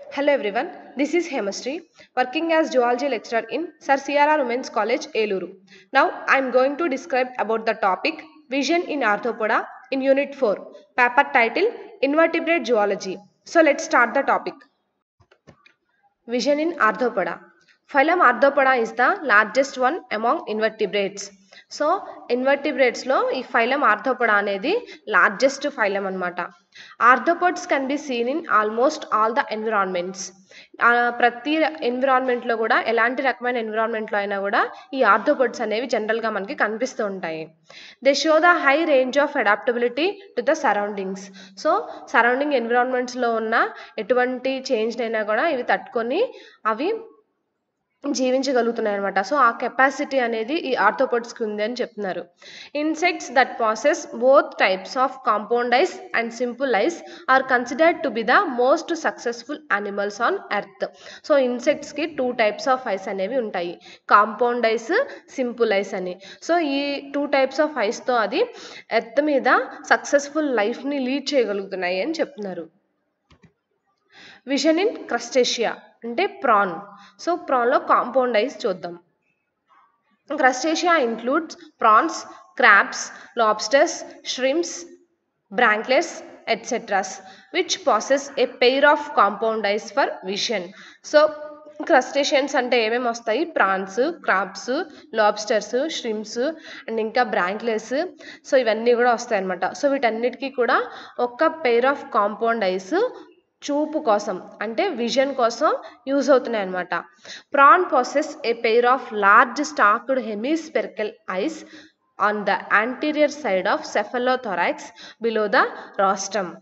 Hello everyone, this is Hemastri, working as zoology lecturer in Sir CRR Women's College, Eluru. Now I am going to describe about the topic Vision in Arthropoda in Unit 4, paper title Invertebrate Zoology. So let's start the topic. Vision in Arthropoda. Phylum Arthropoda is the largest one among invertebrates. So ఇన్వర్టిబ్రేట్స్లో ఈ phylum Arthropoda అనేది largest phylum అనమాట arthropods can be seen in almost all the environments ప్రతి ఎన్విరాన్మెంట్లో కూడా ఎలాంటి రకమైన ఎన్విరాన్మెంట్లో అయినా కూడా ఈ ఆర్థోపోడ్స్ అనేవి జనరల్గా మనకి కనిపిస్తూ ఉంటాయి they show the high range of adaptability to the surroundings so surrounding ఎన్విరాన్మెంట్స్లో ఉన్న ఎటువంటి చేంజ్ అయినా కూడా ఇవి తట్టుకొని అవి జీవించగలుగుతున్నాయి అనమాట సో ఆ కెపాసిటీ అనేది ఈ ఆర్థోపోడ్స్కి ఉంది అని చెప్తున్నారు insects that process both types of compound eyes and simple eyes are considered to be the most successful animals on earth so ఇన్సెక్ట్స్కి టూ టైప్స్ ఆఫ్ ఐస్ అనేవి ఉంటాయి కాంపౌండ్ ఐస్ సింపుల్ ఐస్ అని so ఈ two types of ఐస్తో అది earth మీద successful లైఫ్ని lead చేయగలుగుతున్నాయి అని చెప్తున్నారు విజన్ ఇన్ క్రస్టేషియా అంటే ప్రాన్ సో ప్రాన్లో కాంపౌండ్ ఐస్ చూద్దాం crustacea includes prawns crabs lobsters shrimps barnacles etceteras which process a pair of compound eyes for vision so crustaceans అంటే ఏమేమి వస్తాయి prawns crabs lobsters shrimps and ఇంకా barnacles so ఇవన్నీ కూడా వస్తాయి అనమాట సో వీటన్నిటికీ కూడా ఒక పెయిర్ ఆఫ్ కాంపౌండ్ ఐస్ చూపు కోసం అంటే విజన్ కోసం యూజ్ అవుతున్నాయి అనమాట prawn process a pair of large stacked hemispherical eyes on the anterior side of cephalothorax below the rostrum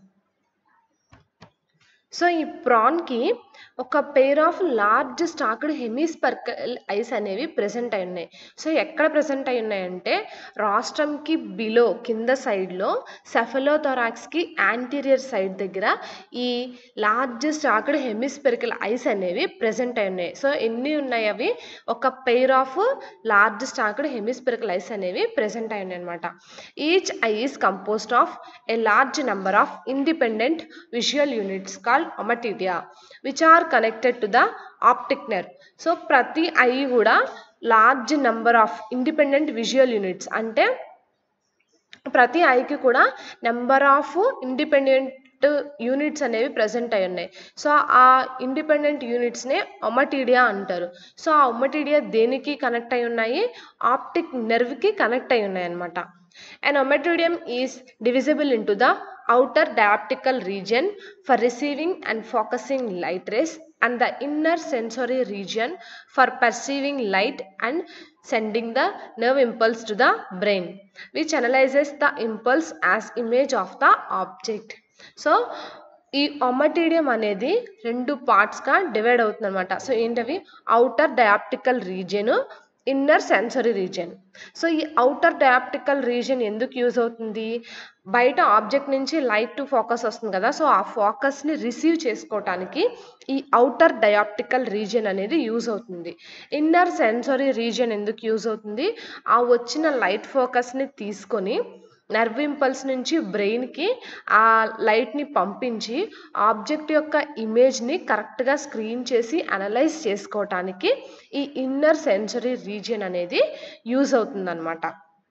so ఈ ప్రాన్కి ఒక pair of large stacked hemispherical eyes అనేవి ప్రజెంట్ అయి ఉన్నాయి సో ఎక్కడ ప్రజెంట్ అయి ఉన్నాయంటే రాష్ట్రంకి బిలో కింద సైడ్లో సెఫలోథొరాక్స్కి యాంటీరియర్ సైడ్ దగ్గర ఈ లార్జ్ స్టాక్డ్ హెమిస్పెరికల్ ఐస్ అనేవి ప్రజెంట్ అయి ఉన్నాయి సో ఎన్ని ఉన్నాయి అవి ఒక pair of large stacked hemispherical eyes అనేవి ప్రజెంట్ అయి ఉన్నాయి అనమాట each eye is composed of a large number of independent visual units called ommatidia which are connected to the optic nerve so ప్రతి ఐ కూడా large number of independent visual units అంటే ప్రతి ఐకి కూడా నెంబర్ ఆఫ్ ఇండిపెండెంట్ యూనిట్స్ అనేవి present అయి ఉన్నాయి so ఆ ఇండిపెండెంట్ యూనిట్స్నే ఒమటీడియా అంటారు సో ఆ ఒమటీడియా దేనికి కనెక్ట్ అయి ఉన్నాయి ఆప్టిక్ నెర్వ్కి కనెక్ట్ అయి ఉన్నాయి అనమాట An ommatodium is divisible into the outer dioptical region for receiving and focusing light rays and the inner sensory region for perceiving light and sending the nerve impulse to the brain which analyzes the impulse as image of the object. So ఈ ommatidium అనేది రెండు పార్ట్స్గా divide అవుతుంది అనమాట so ఏంటవి outer dioptrical region inner sensory region so ఈ outer dioptrical region ఎందుకు use అవుతుంది బయట ఆబ్జెక్ట్ నుంచి లైట్ టు ఫోకస్ వస్తుంది కదా సో ఆ ఫోకస్ని రిసీవ్ చేసుకోవటానికి ఈ అవుటర్ డయాప్టికల్ రీజియన్ అనేది యూజ్ అవుతుంది ఇన్నర్ సెన్సరీ రీజియన్ ఎందుకు యూజ్ అవుతుంది ఆ వచ్చిన లైట్ ఫోకస్ని తీసుకొని నర్వ్ ఇంపల్స్ నుంచి బ్రెయిన్కి ఆ లైట్ని పంపించి ఆబ్జెక్ట్ యొక్క ఇమేజ్ని కరెక్ట్గా స్క్రీన్ చేసి అనలైజ్ చేసుకోవటానికి ఈ ఇన్నర్ సెన్సరీ రీజియన్ అనేది యూజ్ అవుతుందన్నమాట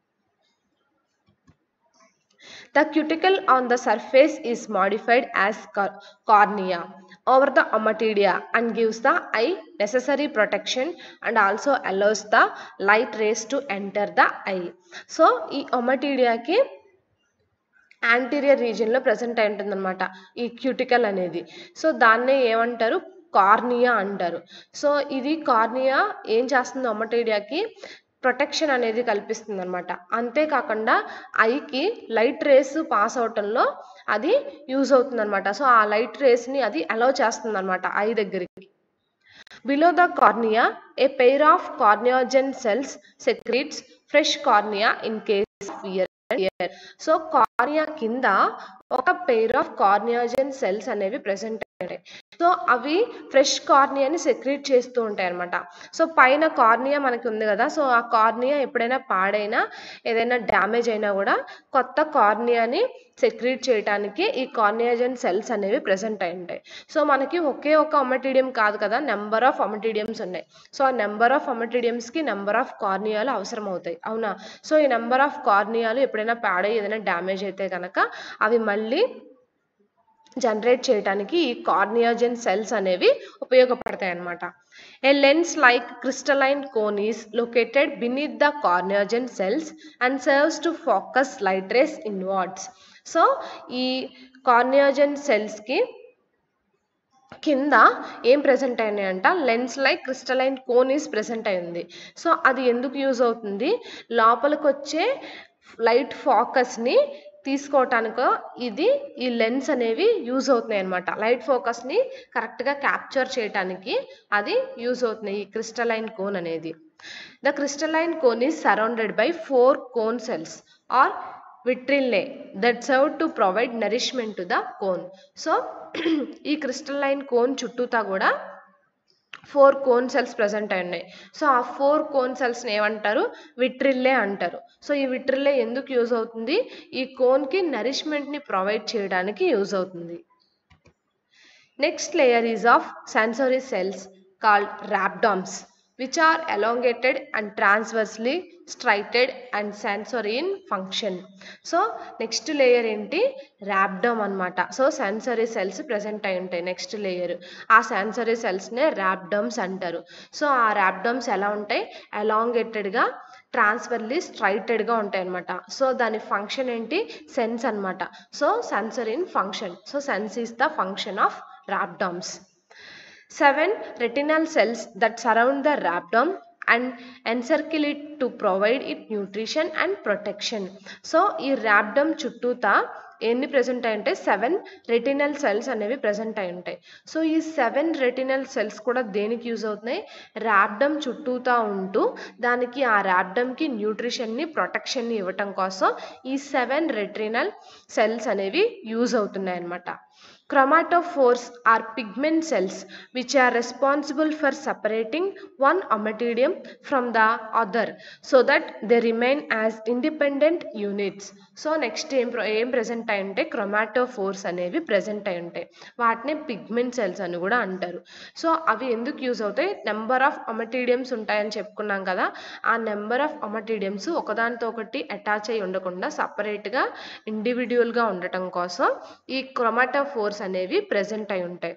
The cuticle on the surface is modified as cornea over the ommatidia and gives the eye necessary protection and also allows the light rays to enter the eye. So ఈ ఒమటీడియాకి anterior రీజియన్లో present అయి ఉంటుందన్నమాట ఈ cuticle అనేది so దాన్నే ఏమంటారు cornea అంటారు so ఇది కార్నియా ఏం చేస్తుంది ఒమటీడియాకి ప్రొటెక్షన్ అనేది కల్పిస్తుంది అనమాట అంతేకాకుండా ఐకి లైట్ రేస్ పాస్ అవటంలో అది యూజ్ అవుతుంది అనమాట సో ఆ లైట్ రేస్ని అది అలౌ చేస్తుంది అనమాట ఐ దగ్గరికి below the cornea a pair of corneagen cells secretes fresh cornea in case of year so cornea కింద ఒక పెయిర్ ఆఫ్ కార్నియోజన్ సెల్స్ అనేవి ప్రెసెంట్ ఉంటాయి సో అవి ఫ్రెష్ కార్నియాని సెక్రీట్ చేస్తూ ఉంటాయి అనమాట సో పైన కార్నియా మనకి ఉంది కదా సో ఆ కార్నియా ఎప్పుడైనా పాడైనా ఏదైనా డ్యామేజ్ అయినా కూడా కొత్త కార్నియాని సెక్రీట్ చేయడానికి ఈ కార్నియాజన్ సెల్స్ అనేవి ప్రెసెంట్ అయి ఉంటాయి సో మనకి ఒకే ఒక అమటీడియం కాదు కదా నెంబర్ ఆఫ్ అమటీడియమ్స్ ఉన్నాయి సో ఆ నెంబర్ ఆఫ్ అమటీడియమ్స్కి నెంబర్ ఆఫ్ కార్నియాలు అవసరం అవుతాయి అవునా సో ఈ నెంబర్ ఆఫ్ కార్నియాలు ఎప్పుడైనా పాడై ఏదైనా డ్యామేజ్ అయితే కనుక అవి మళ్ళీ జనరేట్ చేయడానికి ఈ కార్నియాజన్ సెల్స్ అనేవి ఉపయోగపడతాయి అన్నమాట a lens like crystalline cone is located beneath the corneagen cells and serves to focus light rays inwards so ఈ కార్నియాజన్ సెల్స్కి కింద ఏం ప్రెసెంట్ అయినాయంట lens like crystalline cone is present అయింది సో అది ఎందుకు యూజ్ అవుతుంది లోపలికి వచ్చే లైట్ ఫోకస్ని తీసుకోవటానికి ఇది ఈ లెన్స్ అనేవి యూజ్ అవుతున్నాయి అనమాట లైట్ ఫోకస్ని కరెక్ట్గా క్యాప్చర్ చేయటానికి అది యూజ్ అవుతున్నాయి ఈ క్రిస్టలైన్ కోన్ అనేది the crystalline cone is surrounded by four cone cells or vitrellae that serve to provide nourishment to the cone so ఈ క్రిస్టలైన్ కోన్ చుట్టూతా కూడా ఫోర్ కోన్ సెల్స్ ప్రజెంట్ అయి ఉన్నాయి సో ఆ ఫోర్ కోన్ సెల్స్ని ఏమంటారు విట్రిల్లే అంటారు so ఈ విట్రిల్లే ఎందుకు యూజ్ అవుతుంది ఈ కోన్కి నరిష్మెంట్ని ప్రొవైడ్ చేయడానికి యూజ్ అవుతుంది next layer is of sensory cells called rhabdoms which are elongated and transversely striated and sensory in function so next layer ఏంటి ర్యాప్డమ్ అనమాట సో సెన్సరీ సెల్స్ ప్రెసెంట్ అయి ఉంటాయి నెక్స్ట్ లేయర్ ఆ సెన్సరీ సెల్స్నే rhabdoms అంటారు so ఆ ర్యాప్డమ్స్ ఎలా ఉంటాయి ఎలాంగేటెడ్గా ట్రాన్స్ఫర్లీ స్ట్రైటెడ్గా ఉంటాయి అనమాట సో దాని ఫంక్షన్ ఏంటి సెన్స్ అనమాట so sensory in function so sense is the function of rhabdoms seven retinal cells that surround the rhabdom and encircle it to provide it nutrition and protection so ఈ rhabdom చుట్టూతా ఎన్ని present అయి ఉంటాయి seven retinal cells అనేవి present అయి ఉంటాయి so ఈ seven retinal cells కూడా దేనికి యూజ్ అవుతున్నాయి ర్యాబ్డమ్ చుట్టూతా ఉంటూ దానికి ఆ ర్యాబ్డమ్కి న్యూట్రిషన్ని ప్రొటెక్షన్ని ఇవ్వటం కోసం ఈ సెవెన్ రెటినల్ సెల్స్ అనేవి యూజ్ అవుతున్నాయి అన్నమాట chromatophores are pigment cells which are responsible for separating one ommatidium from the other so that they remain as independent units so next ఏం ప్ర- ఏం ప్రెసెంట్ అయి ఉంటాయి క్రొమాటోఫోర్స్ అనేవి ప్రెసెంట్ అయి ఉంటాయి వాటిని పిగ్మెంట్ సెల్స్ అని కూడా అంటారు సో అవి ఎందుకు యూజ్ అవుతాయి నెంబర్ ఆఫ్ అమటీడియమ్స్ ఉంటాయని చెప్పుకున్నాం కదా ఆ నెంబర్ ఆఫ్ అమటీడియమ్స్ ఒకదానితో ఒకటి అటాచ్ అయి ఉండకుండా సపరేట్గా ఇండివిజువల్గా ఉండటం కోసం ఈ క్రొమాటోఫోర్స్ అనేవి ప్రెసెంట్ అయి ఉంటాయి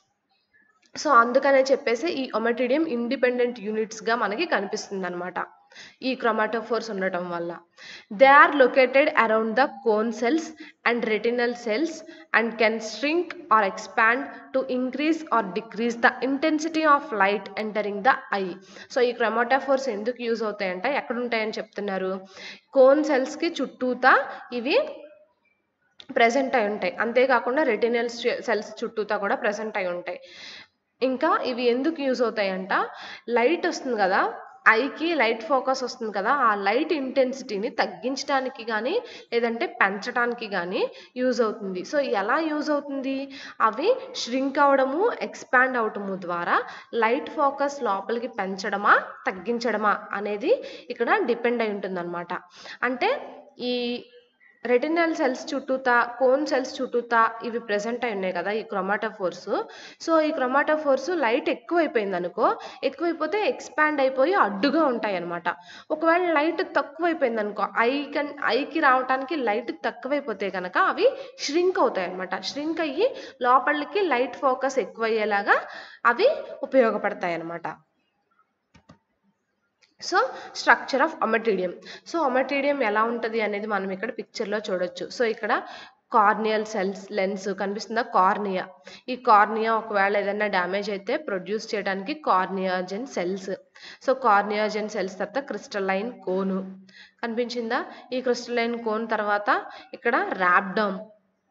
సో అందుకనే చెప్పేసి ఈ ఒమటిడియం ఇండిపెండెంట్ యూనిట్స్గా మనకి కనిపిస్తుంది అనమాట ఈ క్రొమాటోఫోర్స్ ఉండటం వల్ల they are located around the cone cells and retinal cells and can shrink or expand to increase or decrease the intensity of light entering the eye so ఈ క్రొమాటోఫోర్స్ ఎందుకు యూజ్ అవుతాయంటే ఎక్కడ ఉంటాయని చెప్తున్నారు కోన్ సెల్స్కి చుట్టూతా ఇవి present అయి ఉంటాయి అంతేకాకుండా రెటినల్ సెల్స్ చుట్టూతా కూడా ప్రెసెంట్ అయి ఉంటాయి ఇంకా ఇవి ఎందుకు యూజ్ అవుతాయంట లైట్ వస్తుంది కదా ఐకి లైట్ ఫోకస్ వస్తుంది కదా ఆ లైట్ ఇంటెన్సిటీని తగ్గించడానికి కానీ లేదంటే పెంచడానికి కానీ యూజ్ అవుతుంది సో ఎలా యూజ్ అవుతుంది అవి ష్రింక్ అవడము ఎక్స్పాండ్ అవడము ద్వారా లైట్ ఫోకస్ లోపలికి పెంచడమా తగ్గించడమా అనేది ఇక్కడ డిపెండ్ అయి ఉంటుంది అంటే ఈ రెటినల్ సెల్స్ చుట్టూతా కోన్ సెల్స్ చుట్టూతా ఇవి ప్రెసెంట్ అయి ఉన్నాయి కదా ఈ క్రొమాటోఫోర్స్ సో ఈ క్రొమాటోఫోర్స్ లైట్ ఎక్కువైపోయింది అనుకో ఎక్కువైపోతే ఎక్స్పాండ్ అయిపోయి అడ్డుగా ఉంటాయి అనమాట ఒకవేళ లైట్ తక్కువైపోయింది అనుకో ఐ కన్ ఐకి రావడానికి లైట్ తక్కువైపోతే కనుక అవి ష్రింక్ అవుతాయి అనమాట ష్రింక్ అయ్యి లోపలికి లైట్ ఫోకస్ ఎక్కువయ్యేలాగా అవి ఉపయోగపడతాయి అనమాట so structure of ommatidium so ommatidium ఎలా ఉంటుంది అనేది మనం ఇక్కడ పిక్చర్లో చూడొచ్చు సో ఇక్కడ కార్నియల్ సెల్స్ లెన్స్ కనిపిస్తుందా కార్నియా ఈ కార్నియా ఒకవేళ ఏదైనా డ్యామేజ్ అయితే ప్రొడ్యూస్ చేయడానికి corneagen cells so corneagen cells తర్వాత క్రిస్టలైన్ కోను కనిపించిందా ఈ క్రిస్టలైన్ కోన్ తర్వాత ఇక్కడ ర్యాబ్డమ్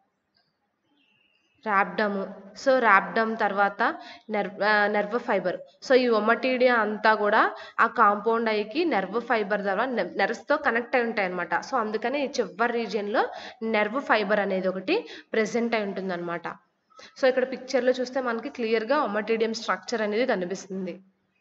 ర్యాబ్డమ్ సో ర్యాబ్డమ్ తర్వాత నెర్వ్ నెర్వ్ ఫైబర్ సో ఈ ఒమటీడియా అంతా కూడా ఆ కాంపౌండ్ ఐకి నెర్వ్ ఫైబర్ ద్వారా నెర్వ్స్తో కనెక్ట్ అయి ఉంటాయి అనమాట సో అందుకని ఈ చివరి రీజియన్లో నెర్వ్ ఫైబర్ అనేది ఒకటి ప్రెసెంట్ అయి ఉంటుంది అనమాట సో ఇక్కడ పిక్చర్లో చూస్తే మనకి క్లియర్గా ఒమటీడియం స్ట్రక్చర్ అనేది కనిపిస్తుంది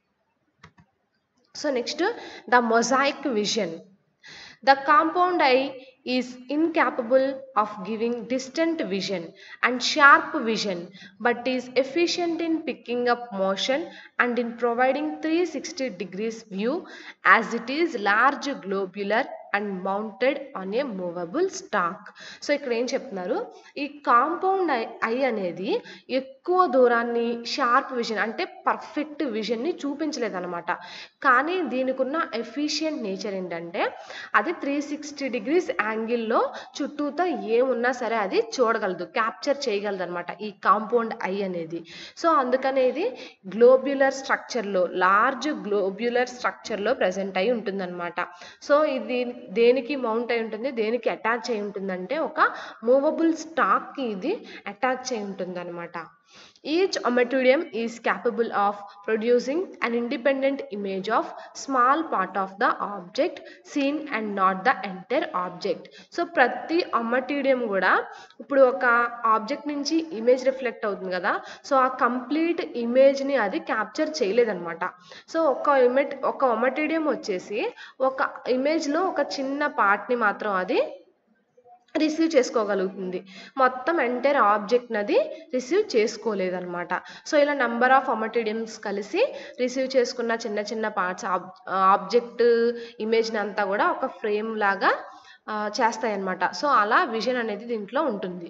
so next the mosaic vision The compound eye is incapable of giving distant vision and sharp vision but is efficient in picking up motion and in providing 360 degrees view as it is large globular and mounted on a movable stalk so ఇక్కడ ఏం చెప్తున్నారు ఈ compound I I అనేది ఎక్కువ దూరాన్ని sharp vision అంటే perfect విజన్ని చూపించలేదన్నమాట కానీ దీనికి ఉన్న ఎఫిషియంట్ నేచర్ ఏంటంటే అది త్రీ సిక్స్టీ డిగ్రీస్ యాంగిల్లో చుట్టూతో ఏమున్నా సరే అది చూడగలదు క్యాప్చర్ చేయగలదు అనమాట ఈ కాంపౌండ్ ఐ అనేది సో అందుకనే ఇది గ్లోబ్యులర్ స్ట్రక్చర్లో లార్జ్ గ్లోబ్యులర్ స్ట్రక్చర్లో ప్రజెంట్ అయి ఉంటుందన్నమాట సో ఇది దేనికి మౌంట్ అయి ఉంటుంది దేనికి అటాచ్ అయి ఉంటుందంటే ఒక మూవబుల్ స్టాక్కి ఇది అటాచ్ అయి ఉంటుందన్నమాట each ommatidium is capable of producing an independent image of small part of the object scene and not the entire object so ప్రతి ఒమటీడియం కూడా ఇప్పుడు ఒక ఆబ్జెక్ట్ నుంచి ఇమేజ్ రిఫ్లెక్ట్ అవుతుంది కదా సో ఆ కంప్లీట్ ఇమేజ్ని అది క్యాప్చర్ చేయలేదన్నమాట సో ఒక ఇమెట్ ఒక ఒమటీడియం వచ్చేసి ఒక ఇమేజ్లో ఒక చిన్న పార్ట్ని మాత్రం అది రిసీవ్ చేసుకోగలుగుతుంది మొత్తం ఎంటైర్ ఆబ్జెక్ట్ నది రిసీవ్ చేసుకోలేదన్నమాట సో ఇలా నెంబర్ ఆఫ్ ఒమటిడియమ్స్ కలిసి రిసీవ్ చేసుకున్న చిన్న చిన్న పార్ట్స్ ఆబ్జెక్ట్ ఇమేజ్ని అంతా కూడా ఒక ఫ్రేమ్ లాగా చేస్తాయి అన్నమాట సో అలా విజన్ అనేది దీంట్లో ఉంటుంది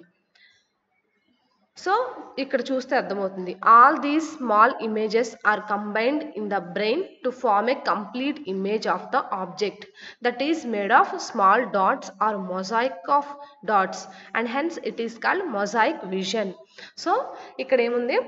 సో ఇక్కడ చూస్తే అర్థమవుతుంది all these small images are combined in the brain to form a complete image of the object that is made of small dots or mosaic of dots and hence it is called mosaic vision so ఇక్కడ ఏముంది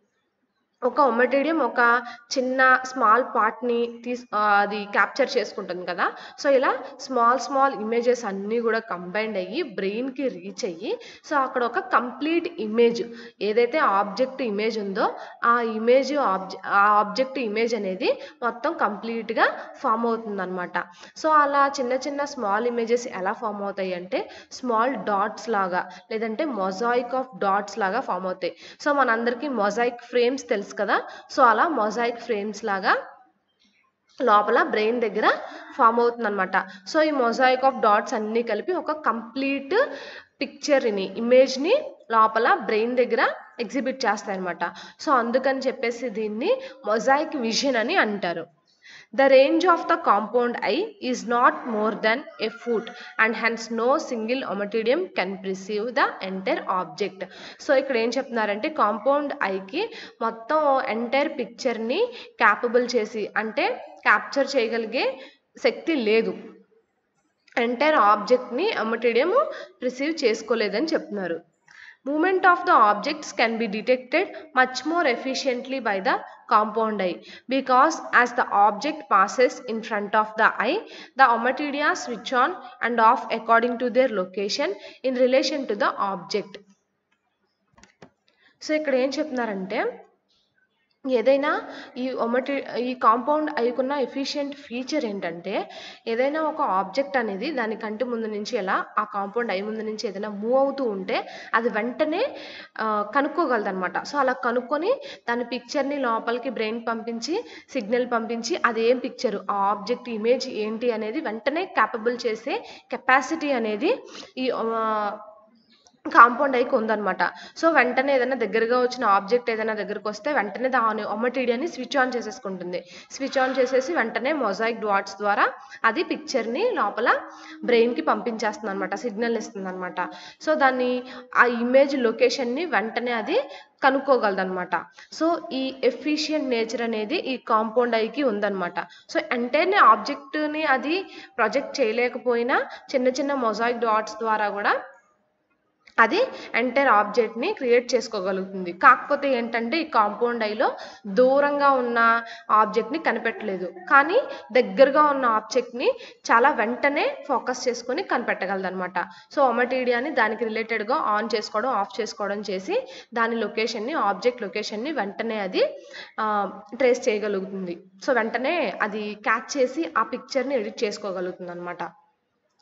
ఒక ఒమటేడియం ఒక చిన్న small పార్ట్ని తీస్ అది capture చేసుకుంటుంది కదా సో ఇలా స్మాల్ స్మాల్ ఇమేజెస్ అన్నీ కూడా కంబైండ్ అయ్యి బ్రెయిన్కి రీచ్ అయ్యి సో అక్కడ ఒక కంప్లీట్ ఇమేజ్ ఏదైతే ఆబ్జెక్ట్ ఇమేజ్ ఉందో ఆ ఇమేజ్ ఆబ్జె ఆ ఆబ్జెక్ట్ ఇమేజ్ అనేది మొత్తం కంప్లీట్గా ఫామ్ అవుతుంది అనమాట సో అలా చిన్న చిన్న స్మాల్ ఇమేజెస్ ఎలా ఫామ్ అవుతాయి అంటే స్మాల్ డాట్స్ లాగా లేదంటే మొజాయిక్ ఆఫ్ డాట్స్ లాగా ఫామ్ అవుతాయి సో మనందరికీ మొజాయిక్ ఫ్రేమ్స్ తెలుసు కదా సో అలా మొజాయిక్ ఫ్రేమ్స్ లాగా లోపల బ్రెయిన్ దగ్గర ఫామ్ అవుతుందన్నమాట సో ఈ మొజాయిక్ ఆఫ్ డాట్స్ అన్నీ కలిపి ఒక కంప్లీట్ పిక్చర్ని ఇమేజ్ని లోపల బ్రెయిన్ దగ్గర ఎగ్జిబిట్ చేస్తాయన్నమాట సో అందుకని చెప్పేసి దీన్ని మొజాయిక్ విజన్ అని అంటారు The range of the compound eye is not more than a foot and hence no single ommatidium can perceive the entire object. So ఇక్కడ ఏం చెప్తున్నారంటే కాంపౌండ్ ఐకి మొత్తం ఎంటైర్ పిక్చర్ని క్యాపబుల్ చేసి అంటే క్యాప్చర్ చేయగలిగే శక్తి లేదు ఎంటైర్ ఆబ్జెక్ట్ని ఒమటిడియం రిసీవ్ చేసుకోలేదని చెప్తున్నారు movement of the objects can be detected much more efficiently by the compound eye because as the object passes in front of the eye the ommatidia switch on and off according to their location in relation to the object so ఇక్కడ ఏం చెప్తున్నారంటే ఏదైనా ఈ ఒమటి ఈ compound అయ్యుకున్న efficient feature ఏంటంటే ఏదైనా ఒక object అనేది దాని కంటి ముందు నుంచి ఎలా ఆ కాంపౌండ్ అయి ముందు నుంచి ఏదైనా మూవ్ అవుతూ ఉంటే అది వెంటనే కనుక్కోగలదు అనమాట సో అలా కనుక్కొని దాని పిక్చర్ని లోపలికి బ్రెయిన్ పంపించి సిగ్నల్ పంపించి అది ఏం పిక్చర్ ఆ ఆబ్జెక్ట్ ఇమేజ్ ఏంటి అనేది వెంటనే క్యాపబుల్ చేసే కెపాసిటీ అనేది ఈ కాంపౌండ్ ఐకి ఉందన్నమాట సో వెంటనే ఏదైనా దగ్గరగా వచ్చిన ఆబ్జెక్ట్ ఏదైనా దగ్గరకు వస్తే వెంటనే దాని ఒమటీడియాని స్విచ్ ఆన్ చేసేసుకుంటుంది స్విచ్ ఆన్ చేసేసి వెంటనే మొజాయిక్ డాట్స్ ద్వారా అది పిక్చర్ని లోపల బ్రెయిన్కి పంపించేస్తుంది అనమాట సిగ్నల్ ఇస్తుంది అనమాట సో దాన్ని ఆ ఇమేజ్ లొకేషన్ని వెంటనే అది కనుక్కోగలదనమాట సో ఈ ఎఫిషియంట్ నేచర్ అనేది ఈ కాంపౌండ్ ఐకి ఉందన్నమాట సో ఎంటైర్ని ఆబ్జెక్ట్ని అది ప్రొజెక్ట్ చేయలేకపోయినా చిన్న చిన్న మొజాయిక్ డాట్స్ ద్వారా కూడా అది ఎంటైర్ ఆబ్జెక్ట్ని క్రియేట్ చేసుకోగలుగుతుంది కాకపోతే ఏంటంటే ఈ కాంపౌండ్ ఐలో దూరంగా ఉన్న ఆబ్జెక్ట్ని కనిపెట్టలేదు కానీ దగ్గరగా ఉన్న ఆబ్జెక్ట్ని చాలా వెంటనే ఫోకస్ చేసుకొని కనిపెట్టగలదు అనమాట సో ఒమటీడియాని దానికి రిలేటెడ్గా ఆన్ చేసుకోవడం ఆఫ్ చేసుకోవడం చేసి దాని లొకేషన్ని ఆబ్జెక్ట్ లొకేషన్ని వెంటనే అది ట్రేస్ చేయగలుగుతుంది సో వెంటనే అది క్యాచ్ చేసి ఆ పిక్చర్ని ఎడిట్ చేసుకోగలుగుతుంది అనమాట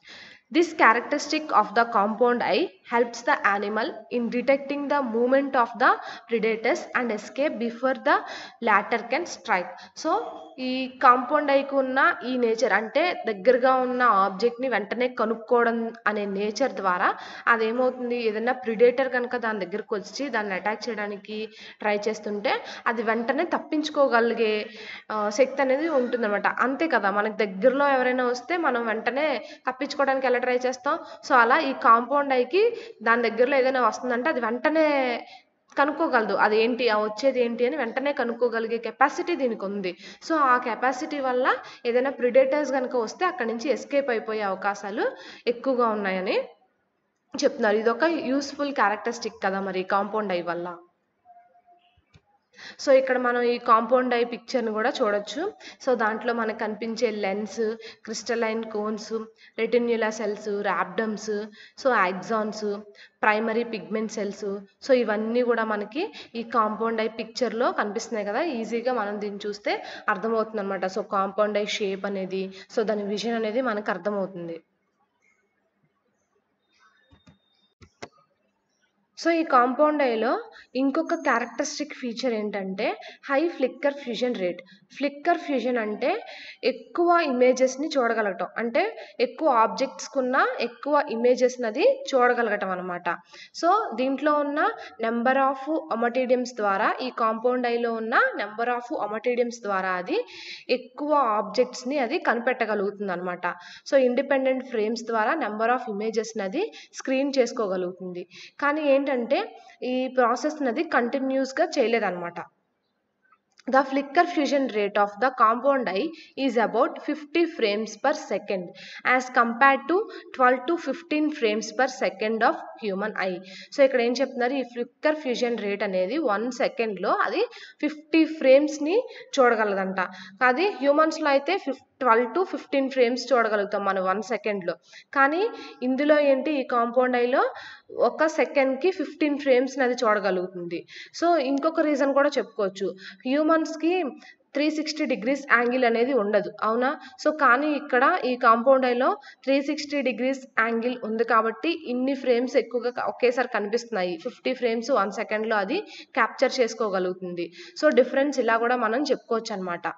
This characteristic of the compound eye helps the animal in detecting the movement of the predators and escape before the latter can strike. So ఈ కాంపౌండ్ ఐకి ఉన్న ఈ నేచర్ అంటే దగ్గరగా ఉన్న ఆబ్జెక్ట్ని వెంటనే కనుక్కోవడం అనే నేచర్ ద్వారా అదేమవుతుంది ఏదైనా ప్రిడేటర్ కనుక దాని దగ్గరకు వచ్చి దాన్ని అటాక్ చేయడానికి ట్రై చేస్తుంటే అది వెంటనే తప్పించుకోగలిగే ఆ, శక్తి అనేది ఉంటుందన్నమాట అంతే కదా మనకి దగ్గరలో ఎవరైనా వస్తే మనం వెంటనే తప్పించుకోవడానికి ఎలా ట్రై చేస్తాం సో అలా ఈ కాంపౌండ్ ఐకి దాని దగ్గరలో ఏదైనా వస్తుందంటే అది వెంటనే కనుక్కోగలదు అది ఏంటి ఆ వచ్చేది ఏంటి అని వెంటనే కనుక్కోగలిగే కెపాసిటీ దీనికి ఉంది సో ఆ కెపాసిటీ వల్ల ఏదైనా ప్రిడేటర్స్ కనుక వస్తే అక్కడి నుంచి ఎస్కేప్ అయిపోయే అవకాశాలు ఎక్కువగా ఉన్నాయని చెప్తున్నారు ఇది ఒక యూస్ఫుల్ క్యారెక్టరిస్టిక్ కదా మరి కాంపౌండ్ ఐ వల్ల సో ఇక్కడ మనం ఈ కాంపౌండ్ ఐ పిక్చర్ని కూడా చూడొచ్చు సో దాంట్లో మనకు కనిపించే lens crystalline cones retinula cells rhabdoms so axons primary pigment cells so ఇవన్నీ కూడా మనకి ఈ కాంపౌండ్ ఐ పిక్చర్లో కనిపిస్తున్నాయి కదా ఈజీగా మనం దీన్ని చూస్తే అర్థమవుతుంది అనమాట సో కాంపౌండ్ ఐ షేప్ అనేది సో దాని విజన్ అనేది మనకు అర్థమవుతుంది సో ఈ కాంపౌండ్ ఐలో ఇంకొక క్యారెక్టరిస్టిక్ ఫీచర్ ఏంటంటే high flicker fusion rate flicker fusion అంటే ఎక్కువ ఇమేజెస్ని చూడగలగటం అంటే ఎక్కువ ఆబ్జెక్ట్స్కున్న ఎక్కువ ఇమేజెస్ని అది చూడగలగటం అనమాట సో దీంట్లో ఉన్న నెంబర్ ఆఫ్ ఒమటీడియమ్స్ ద్వారా ఈ కాంపౌండ్ ఐలో ఉన్న నెంబర్ ఆఫ్ ఒమటీడియమ్స్ ద్వారా అది ఎక్కువ ఆబ్జెక్ట్స్ని అది కనిపెట్టగలుగుతుంది అనమాట సో ఇండిపెండెంట్ ఫ్రేమ్స్ ద్వారా నెంబర్ ఆఫ్ ఇమేజెస్ని అది స్క్రీన్ చేసుకోగలుగుతుంది కానీ ఏంటంటే ఈ ప్రాసెస్ అది కంటిన్యూస్గా చేయలేదన్నమాట The flicker fusion rate of the compound eye is about 50 frames per second as compared to 12 to 15 frames per second of human eye so ఇక్కడ ఏం చెప్తున్నారు ఈ ఫ్లిక్కర్ ఫ్యూజన్ రేట్ అనేది వన్ సెకండ్లో అది ఫిఫ్టీ ఫ్రేమ్స్ని చూడగలదంట అది హ్యూమన్స్లో అయితే ఫిఫ్ ట్వెల్వ్ టు ఫిఫ్టీన్ ఫ్రేమ్స్ చూడగలుగుతాం మనం వన్ సెకండ్లో కానీ ఇందులో ఏంటి ఈ కాంపౌండ్ ఐలో ఒక సెకండ్కి ఫిఫ్టీన్ ఫ్రేమ్స్ని అది చూడగలుగుతుంది సో ఇంకొక రీజన్ కూడా చెప్పుకోవచ్చు హ్యూమన్స్కి త్రీ సిక్స్టీ డిగ్రీస్ యాంగిల్ అనేది ఉండదు అవునా సో కానీ ఇక్కడ ఈ కాంపౌండ్ ఐలో త్రీ సిక్స్టీ డిగ్రీస్ యాంగిల్ ఉంది కాబట్టి ఇన్ని ఫ్రేమ్స్ ఎక్కువగా ఒకేసారి కనిపిస్తున్నాయి ఫిఫ్టీ ఫ్రేమ్స్ వన్ సెకండ్లో అది క్యాప్చర్ చేసుకోగలుగుతుంది సో డిఫరెన్స్ ఇలా కూడా మనం చెప్పుకోవచ్చు అనమాట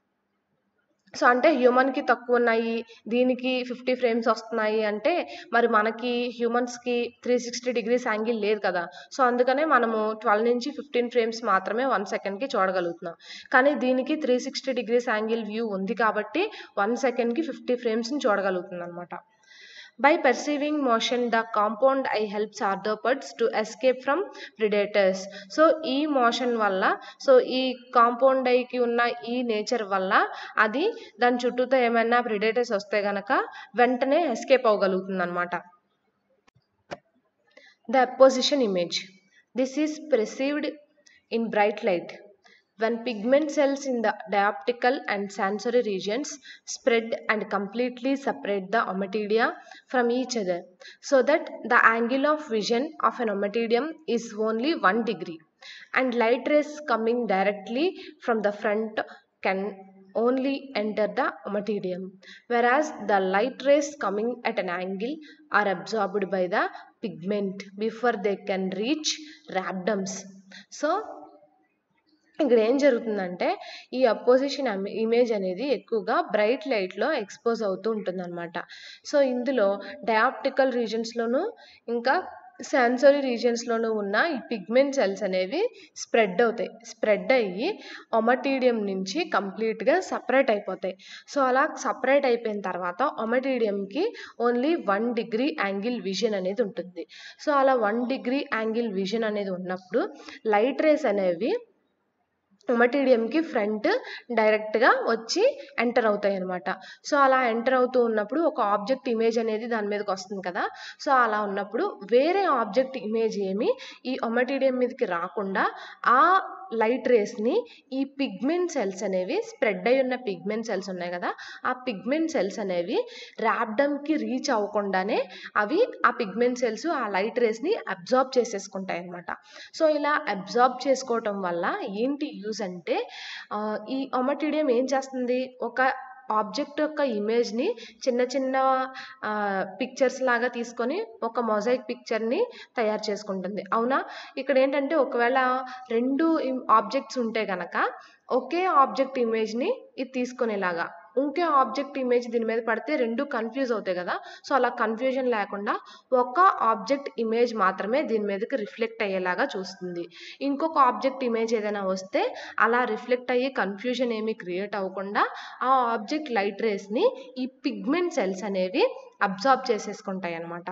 సో అంటే హ్యూమన్కి తక్కువ ఉన్నాయి దీనికి ఫిఫ్టీ ఫ్రేమ్స్ వస్తున్నాయి అంటే మరి మనకి హ్యూమన్స్కి త్రీ సిక్స్టీ డిగ్రీస్ యాంగిల్ లేదు కదా సో అందుకనే మనము ట్వెల్వ్ నుంచి ఫిఫ్టీన్ ఫ్రేమ్స్ మాత్రమే వన్ సెకండ్కి చూడగలుగుతున్నాం కానీ దీనికి three sixty degrees angle view ఉంది కాబట్టి వన్ సెకండ్కి ఫిఫ్టీ ఫ్రేమ్స్ని చూడగలుగుతుంది అనమాట By perceiving motion, the compound eye helps arthropods to escape from predators. So ఈ మోషన్ వల్ల సో ఈ కాంపౌండ్ ఐకి ఉన్న ఈ నేచర్ వల్ల అది దాని చుట్టూతో ఏమైనా ప్రిడేటర్స్ వస్తే గనక వెంటనే ఎస్కేప్ అవ్వగలుగుతుంది అనమాట the apposition image this is perceived in bright light when pigment cells in the dioptical and sensory regions spread and completely separate the ommatidia from each other so that the angle of vision of an ommatidium is only 1 degree and light rays coming directly from the front can only enter the ommatidium whereas the light rays coming at an angle are absorbed by the pigment before they can reach rhabdoms so ఇక్కడ ఏం జరుగుతుందంటే ఈ apposition image అనేది ఎక్కువగా bright లైట్లో expose అవుతూ ఉంటుందన్నమాట so ఇందులో డయాప్టికల్ రీజన్స్లోను ఇంకా సెన్సరీ రీజన్స్లోనూ ఉన్న ఈ పిగ్మెంట్ సెల్స్ అనేవి స్ప్రెడ్ అవుతాయి స్ప్రెడ్ అయ్యి ఒమటీడియం నుంచి కంప్లీట్గా సపరేట్ అయిపోతాయి సో అలా సపరేట్ అయిపోయిన తర్వాత ఒమటీడియంకి only one degree angle vision అనేది ఉంటుంది సో అలా వన్ డిగ్రీ యాంగిల్ విజన్ అనేది ఉన్నప్పుడు లైట్ రేస్ అనేవి ఒమటీడియంకి ఫ్రంట్ డైరెక్ట్గా వచ్చి ఎంటర్ అవుతాయి అనమాట సో అలా ఎంటర్ అవుతూ ఉన్నప్పుడు ఒక ఆబ్జెక్ట్ ఇమేజ్ అనేది దాని మీదకి వస్తుంది కదా సో అలా ఉన్నప్పుడు వేరే ఆబ్జెక్ట్ ఇమేజ్ ఏమి ఈ ఒమటీడియం మీదకి రాకుండా ఆ లైట్ రేస్ని ఈ పిగ్మెంట్ సెల్స్ అనేవి స్ప్రెడ్ అయి ఉన్న పిగ్మెంట్ సెల్స్ ఉన్నాయి కదా ఆ పిగ్మెంట్ సెల్స్ అనేవి ర్యాబ్డమ్కి రీచ్ అవ్వకుండానే అవి ఆ పిగ్మెంట్ సెల్స్ ఆ లైట్ రేస్ని అబ్జార్బ్ చేసేసుకుంటాయి అనమాట సో ఇలా అబ్జార్బ్ చేసుకోవటం వల్ల ఏంటి యూజ్ అంటే ఈ ఒమటీడియం ఏం చేస్తుంది ఒక ఆబ్జెక్ట్ యొక్క ఇమేజ్ని చిన్న చిన్న పిక్చర్స్ లాగా తీసుకొని ఒక మొజాయిక్ పిక్చర్ని తయారు చేసుకుంటుంది అవునా ఇక్కడ ఏంటంటే ఒకవేళ రెండు ఆబ్జెక్ట్స్ ఉంటే గనక ఒకే ఆబ్జెక్ట్ ఇమేజ్ని ఇది తీసుకునేలాగా ఇంకే ఆబ్జెక్ట్ ఇమేజ్ దీని మీద పడితే రెండు కన్ఫ్యూజ్ అవుతాయి కదా సో అలా కన్ఫ్యూజన్ లేకుండా ఒక ఆబ్జెక్ట్ ఇమేజ్ మాత్రమే దీని మీదకి రిఫ్లెక్ట్ అయ్యేలాగా చూస్తుంది ఇంకొక ఆబ్జెక్ట్ ఇమేజ్ ఏదైనా వస్తే అలా రిఫ్లెక్ట్ అయ్యి కన్ఫ్యూజన్ ఏమీ క్రియేట్ అవ్వకుండా ఆ ఆబ్జెక్ట్ లైట్ రేస్ని ఈ పిగ్మెంట్ సెల్స్ అనేవి అబ్జార్బ్ చేసేసుకుంటాయి అన్నమాట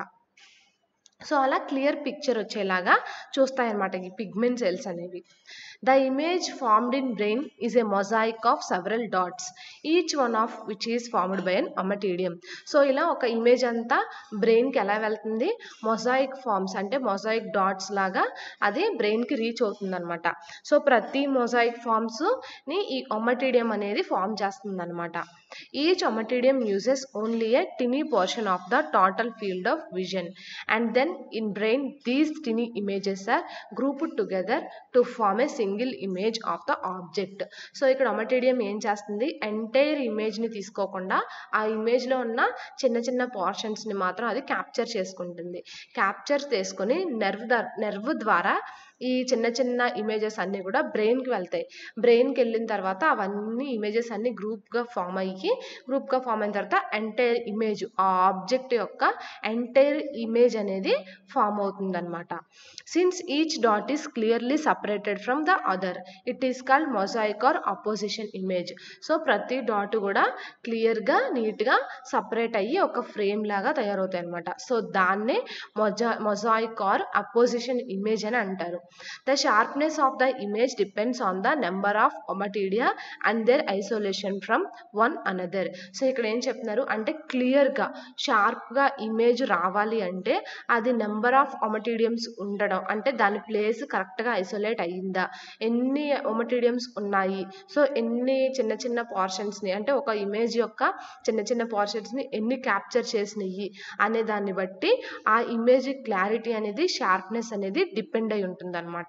సో అలా క్లియర్ పిక్చర్ వచ్చేలాగా చూస్తాయన్నమాట ఈ పిగ్మెంట్ సెల్స్ అనేవి the image formed in brain is a mosaic of several dots each one of which is formed by an ommatidium so ఇలా ఒక ఇమేజ్ అంతా బ్రెయిన్కి ఎలా వెళ్తుంది మొజాయిక్ ఫార్మ్స్ అంటే మొజాయిక్ డాట్స్ లాగా అది బ్రెయిన్కి రీచ్ అవుతుంది అనమాట సో ప్రతి మొజాయిక్ ఫార్మ్స్ని ఈ ఒమటీడియం అనేది ఫామ్ చేస్తుంది అనమాట each ommatidium uses only a tiny portion of the total field of vision and then in brain these tiny images are grouped together to form a single image of the object so ఇక్కడ ommatidium ఏం చేస్తుంది entire ఇమేజ్ని తీసుకోకుండా ఆ ఇమేజ్లో ఉన్న చిన్న చిన్న పోర్షన్స్ని మాత్రం అది క్యాప్చర్ చేసుకుంటుంది క్యాప్చర్ చేసుకొని నెర్వ్ నెర్వ్ ద్వారా ఈ చిన్న చిన్న ఇమేజెస్ అన్నీ కూడా బ్రెయిన్కి వెళ్తాయి బ్రెయిన్కి వెళ్ళిన తర్వాత అవన్నీ ఇమేజెస్ అన్ని గ్రూప్గా ఫామ్ అయ్యి గ్రూప్గా ఫామ్ అయిన తర్వాత ఎంటైర్ ఇమేజ్ ఆ ఆబ్జెక్ట్ యొక్క ఎంటైర్ ఇమేజ్ అనేది ఫామ్ అవుతుంది అనమాట since each dot is clearly separated from the other it is called mosaic or apposition image so ప్రతి డాట్ కూడా క్లియర్గా నీట్గా సపరేట్ అయ్యి ఒక ఫ్రేమ్ లాగా తయారవుతాయి అనమాట సో దాన్నే మొజా మొజాయిక్ ఆర్ అపోజిషన్ ఇమేజ్ అని అంటారు The sharpness of the image depends on the number of omatidia and their isolation from one another. So ఇక్కడ ఏం చెప్తున్నారు అంటే క్లియర్గా షార్ప్గా ఇమేజ్ రావాలి అంటే అది నెంబర్ ఆఫ్ ఒమటీడియమ్స్ ఉండడం అంటే దాని ప్లేస్ కరెక్ట్గా ఐసోలేట్ అయ్యిందా ఎన్ని ఒమటీడియమ్స్ ఉన్నాయి సో ఎన్ని చిన్న చిన్న పోర్షన్స్ని అంటే ఒక ఇమేజ్ యొక్క చిన్న చిన్న పోర్షన్స్ని ఎన్ని క్యాప్చర్ చేసినాయి అనే దాన్ని బట్టి ఆ ఇమేజ్ క్లారిటీ అనేది షార్ప్నెస్ అనేది డిపెండ్ అయి ఉంటుంది అనమాట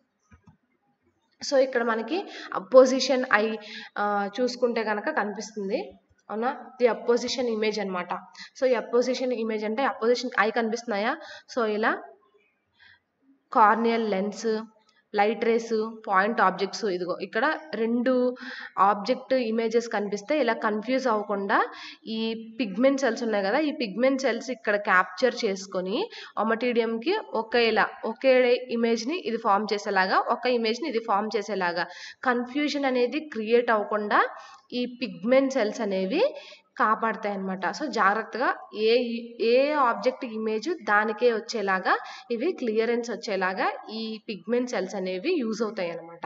సో ఇక్కడ మనకి అపోజిషన్ ఐ చూసుకుంటే కనుక కనిపిస్తుంది అవునా ది అపోజిషన్ ఇమేజ్ అనమాట సో ఈ అపోజిషన్ ఇమేజ్ అంటే అపోజిషన్ ఐ కనిపిస్తున్నాయా సో ఇలా corneal lens light rays point objects ఇదిగో ఇక్కడ రెండు ఆబ్జెక్ట్ ఇమేజెస్ కనిపిస్తే ఇలా కన్ఫ్యూజ్ అవ్వకుండా ఈ పిగ్మెంట్ సెల్స్ ఉన్నాయి కదా ఈ పిగ్మెంట్ సెల్స్ ఇక్కడ క్యాప్చర్ చేసుకొని ఒమటీడియంకి ఒకేలా ఒకే ఇమేజ్ని ఇది ఫామ్ చేసేలాగా ఒక ఇమేజ్ని ఇది ఫామ్ చేసేలాగా కన్ఫ్యూజన్ అనేది క్రియేట్ అవ్వకుండా ఈ పిగ్మెంట్ సెల్స్ అనేవి కాపాడతాయి అన్నమాట సో జాగ్రత్తగా ఏ ఏ ఆబ్జెక్ట్ ఇమేజ్ దానికే వచ్చేలాగా ఇవి క్లియరెన్స్ వచ్చేలాగా ఈ పిగ్మెంట్ సెల్స్ అనేవి యూజ్ అవుతాయి అన్నమాట